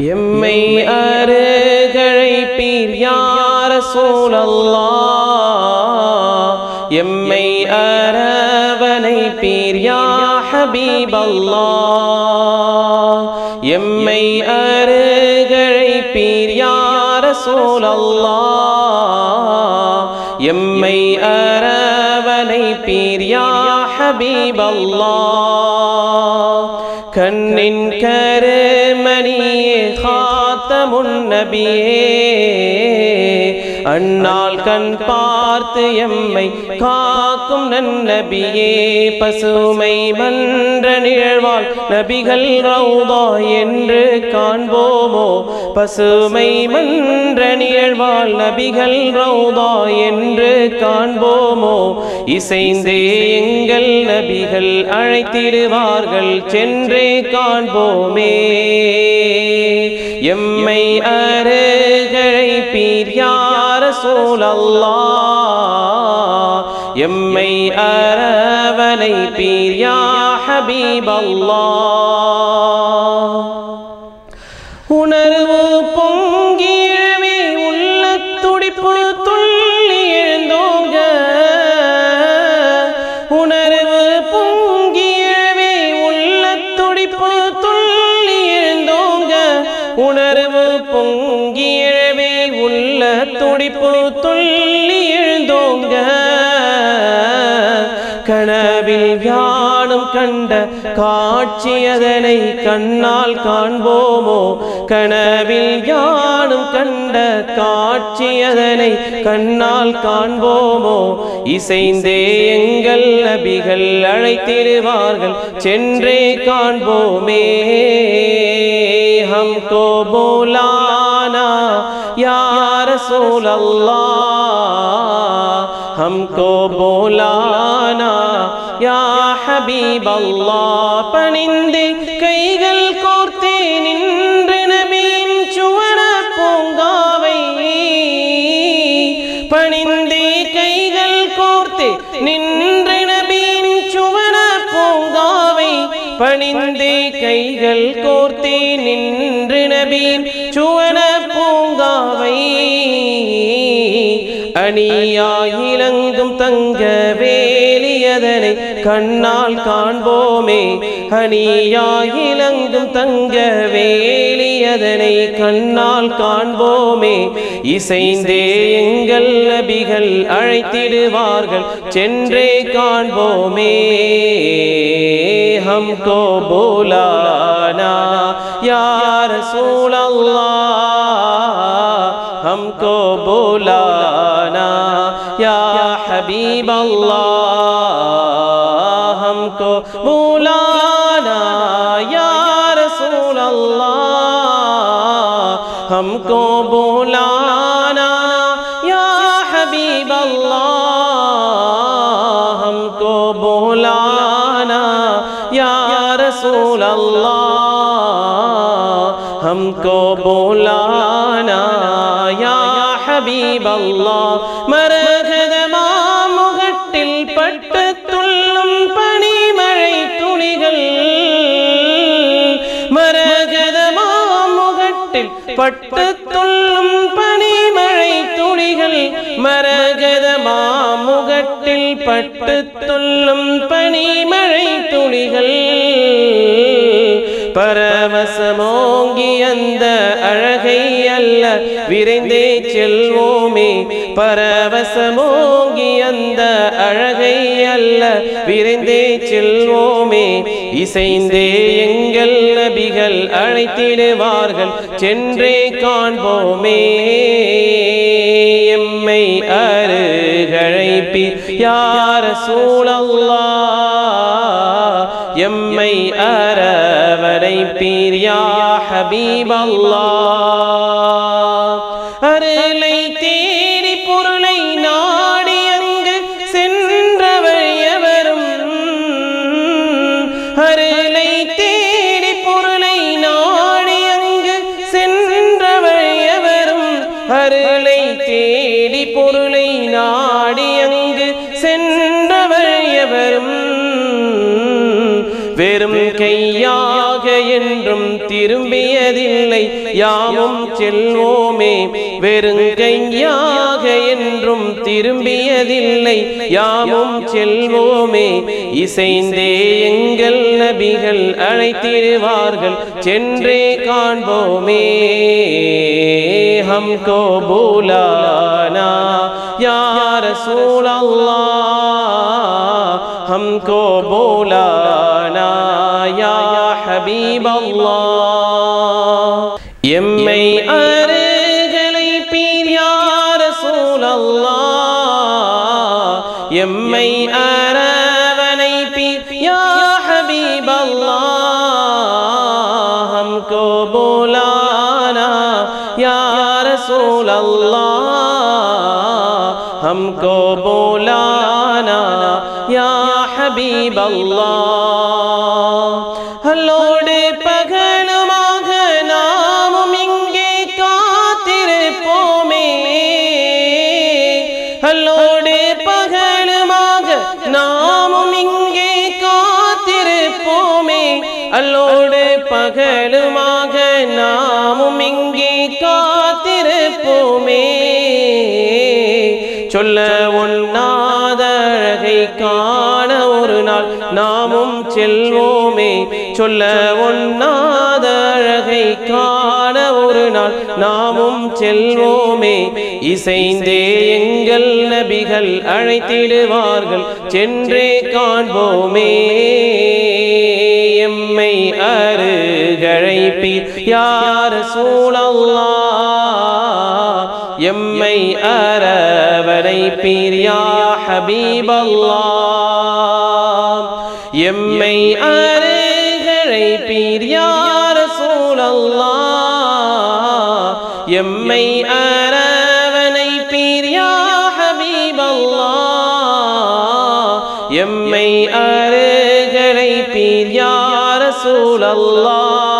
எம்மை அருகழைப்பீர் யார சூழல்லா எம்மை அரவனை பீர் யா ஹபீபல்லா எம்மை அருகழைப்பீர் யார சூழல்லா எம்மை அரவனை பீர் யா ஹபீபல்லா கண்ணின் கருமணியே காத்தமுன் நபியே அண்ணால் கண் பார்த்து எம்மை காக்கும் நன்னபியே பசுமை மன்ற நிழழ்வாள் நபிகள் ரவுதா என்று காண்போமோ பசுமை மன்ற நிழழ்வாள் நபிகள் ரவுதா என்று காண்போமோ இசைந்தே எங்கள் நபிகள் அழைத்திடுவார்கள் சென்றே காண்போமே எம்மை அருகழைப்பீர் யார சூழல்லா எம்மை அரவனை பீர் யா ஹபீபல்லா உணர்வு பொங்கிழவே உள்ள துடிப்பு துள்ளி எழுந்தோங்க உணர்வு பொங்கிழவே உள்ள துடிப்பு துள்ளி எழுந்தோங்க உணர்வு பொங்கிழவே உள்ள துடிப்பு துள்ளி எழுந்தோங்க கனவில் யானும் கண்ட காட்சி அதனை கண்ணால் காண்போமோ கனவில் யானும் கண்ட காட்சி அதனை கண்ணால் காண்போமோ இசைந்தே எங்கள் நபிகள் அழைத்திடுவார்கள் சென்றே காண்போமே हमको बोलाना या रसूल अल्लाह हमको बोलाना या हबीब अल्लाह பணிந்து கைகள் கோர்த்தே நின்று நபியின் சுவன பூங்காவை பணிந்தே கைகள் கோர்த்தே நின்று நபியின் சுவன பூங்காவை பணிந்தே கைகள் கோர்த்தே நின்று நபியின் சுவன பூங்காவை அணியாயிலங்கும் தங்க வேலியதனை கண்ணால் காண்போமே அணியாயிலங்கும் தங்க வேலியதனை கண்ணால் காண்போமே இசைந்தே எங்கள் நபிகள் அழைத்திடுவார்கள் சென்றே காண்போமே हमको बोलाना या रसूल अल्लाह हमको बोलाना या हबीब अल्लाह हमको बोलाना या रसूल अल्लाह हमको बोलाना या हबीब अल्लाह हमको बोलाना या रसूल अल्लाह हमको बोलाना या हबीब अल्लाह மரகதமா முகட்டில் பட்டு துள்ளும் பனிமழை துளிகள் மரகதமா முகட்டில் பட்டு துள்ளும் பனிமழை துளிகள் மரகதமா முகட்டில் பட்டு துள்ளும் பனிமழை துளிகள் பரவசமோங்கி அந்த அழகை அல்ல விரைந்தே செல்வோமே பரவசமோங்கி அந்த அழகை அல்ல விரைந்தே செல்வோமே இசைந்தே எங்கள் நபிகள் அழைத்திடுவார்கள் சென்றே காண்போமே எம்மை அருகழைப்பி யார சூழல்லா எம்மை அரவரை பீர் யா ஹபீப் அருளை தேடி பொருளை நாடி அங்கு சென்றவர் எவரும் அருளை தேடி பொருளை நாடி அங்கு சென்றவர் எவரும் அருளை தேடி பொருளை நாடி அங்கு சென்றவர் எவரும் வெறும் கையாக என்றும் திரும்பியதில்லை யாவும் செல்வோமே வெறுங்கையாக என்றும் திரும்பியதில்லை யாவும் செல்வோமே இசைந்தே எங்கள் நபிகள் அழைத்திடுவார்கள் சென்றே காண்போமே हमको बुलाना या रसूल अल्लाह हमको बुलाना या हबीब अल्लाह எம்மை அருகலை பீர் யார சூழல்லா எம்மை அரவனை பீர் யா ஹபீப் அல்லா हमको बुलाना या रसूल अल्लाह हमको बुलाना या हबीब अल्लाह அல்லோடு பகலுமாக நாமும் இங்கே காத்திருப்போமே அல்லோடு பகலுமாக நாமும் இங்கே காத்திருப்போமே அல்லோடு பகலுமாக நாமும் இங்கே காத்திருப்போமே சொல்ல ஒண்ணாத அழகை காண ஒரு நாள் நாமும் செல்வோமே சொல்ல ஒண்ணாத அழகை காண ஒரு நாள் நாமும் செல்வோமே இசைந்தே எங்கள் நபிகள் அழைத்திடுவார்கள் சென்றே காண்போமே எம்மை அருகழைப்பீர் யார் சூழல்லா எம்மை அரவனை பீர் யா ஹபீபல்லா எம்மை அருகழை பீர் யார் சூழல்லா எம்மை அரவனை பீர் யா ஹபீபல்லா எம்மை அருகழை பீர் யார் சூழல்லா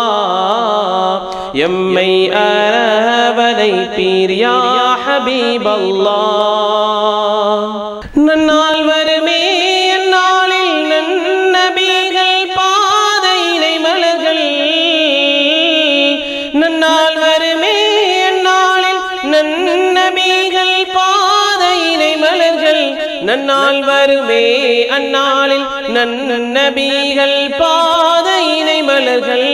எம்மை அரவனை பீர் யா ஹபீபல்லா நன்னால் வருமே எந்நாளில் நன்னபிகள் பாதையினை மலர்கள் நன்னால் வருமே எந்நாளில் நன்னபிகள் பாதையினை மலர்கள் நன்னால் வருமே அந்நாளில் நன்னபிகள் பாதையினை மலர்கள்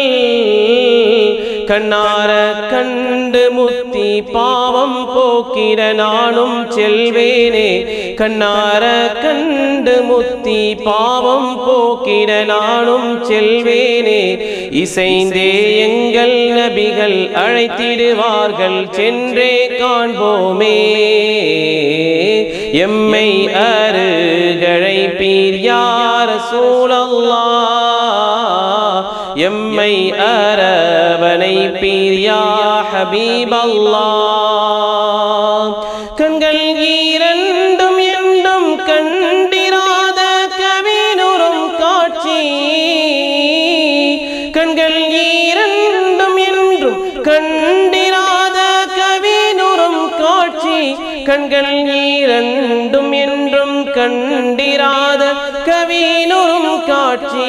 கண்ணார கண்டு முத்தி பாவம் போக்கிட நானும் செல்வேனே கண்ணார கண்டு முத்தி பாவம் போக்கிட நானும் செல்வேனே இசைந்தே எங்கள் நபிகள் அழைத்திடுவார்கள் சென்றே காண்போமே எம்மை அருகழை பீர் யார சூழல்லா எம்மை அரவனை பீர் யா ஹபீபல்லா கண்கள் ஈரண்டும் என்றும் கண்டிராத கவினுறும் காட்சி கண்கள் ஈரண்டும் என்றும் கண்டிராத கவினுறும் காட்சி கண்கள் ஈரண்டும் என்றும் கண்டிராத கவினுறும் காட்சி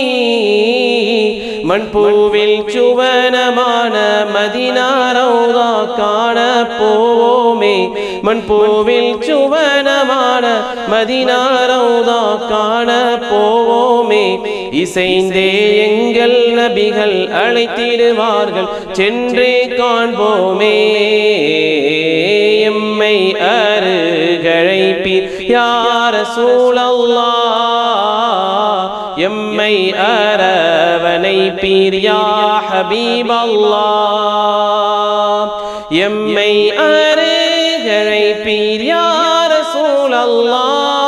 மண்பூவில் சுவனமான மதினாரௌதா காண போவோமே மண்பூவில் சுவனமான மதினாரௌதா காண போவோமே இசைந்தே எங்கள் நபிகள் அழைத்திடுவார்கள் சென்றே காண்போமே எம்மை அருகழைப்பீர் யார சூழல்லா எம்மை அரவனை பீர் யா ஹபீபல்லா எம்மை அருகழை பீர் யா ரசூலல்லா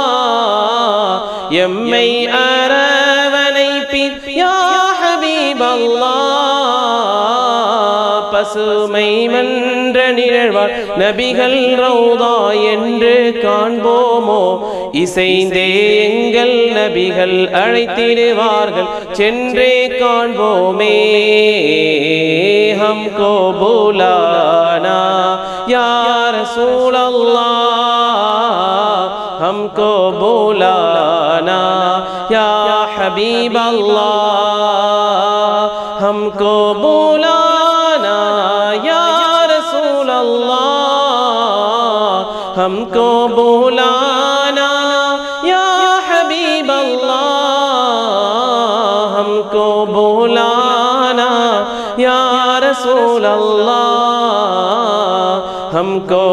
எம்மை அரவனை பீர் யா ஹபீபல்லா பசுமை மன்ற நிழழ்வார் நபிகள் ரௌதா என்று காண்போமோ இசைந்தே எங்கள் நபிகள் அழைத்திடுவார்கள் சென்றே காண்போமே ஹம்கோ புலானா யார் சூழல்லா हमको बुलाना या हबीब अल्लाह हमको बुलाना या हबीब अल्लाह हमको बुलाना या रसूल अल्लाह हमको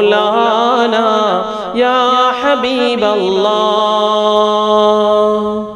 बुलाना या हबीब अल्लाह